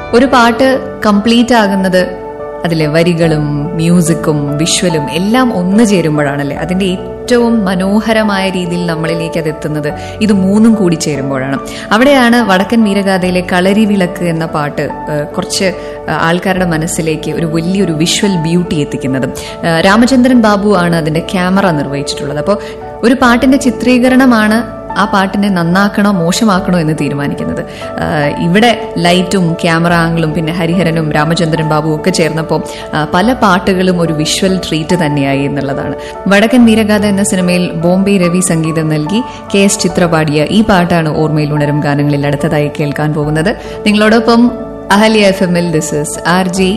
ഒരു പാട്ട് കംപ്ലീറ്റ് ആകുന്നത് അതിലെ വരികളും മ്യൂസിക്കും വിഷ്വലും എല്ലാം ഒന്നു ചേരുമ്പോഴാണല്ലേ അതിന്റെ ഏറ്റവും മനോഹരമായ രീതിയിൽ നമ്മളിലേക്ക് അത് എത്തുന്നത് ഇത് മൂന്നും കൂടി ചേരുമ്പോഴാണ് അവിടെയാണ് വടക്കൻ വീരഗാഥയിലെ കളരി വിളക്ക് എന്ന പാട്ട് ഏഹ്, കുറച്ച് ഏഹ്, ആൾക്കാരുടെ മനസ്സിലേക്ക് ഒരു വലിയൊരു വിഷ്വൽ ബ്യൂട്ടി എത്തിക്കുന്നത് ഏഹ്, രാമചന്ദ്രൻ ബാബു ആണ് അതിന്റെ ക്യാമറ നിർവഹിച്ചിട്ടുള്ളത് അപ്പോൾ ഒരു പാട്ടിന്റെ ചിത്രീകരണമാണ് ആ പാട്ടിനെ നന്നാക്കണോ മോശമാക്കണോ എന്ന് തീരുമാനിക്കുന്നത് ആഹ് ഇവിടെ ലൈറ്റും ക്യാമറ ആംഗിളും പിന്നെ ഹരിഹരനും രാമചന്ദ്രൻ ബാബുവും ഒക്കെ ചേർന്നപ്പോൾ ആഹ് പല പാട്ടുകളും ഒരു വിഷ്വൽ ട്രീറ്റ് തന്നെയായി എന്നുള്ളതാണ് വടക്കൻ വീരഗാഥ എന്ന സിനിമയിൽ ബോംബെ രവി സംഗീതം നൽകി കെ എസ് ചിത്ര പാടിയ ഈ പാട്ടാണ് ഓർമ്മയിൽ ഉണരും ഗാനങ്ങളിൽ അടുത്തതായി കേൾക്കാൻ പോകുന്നത് നിങ്ങളോടൊപ്പം അഹല്യ എഫ് എമ്മിൽ ദിസ് ഇസ് ആർ ജെ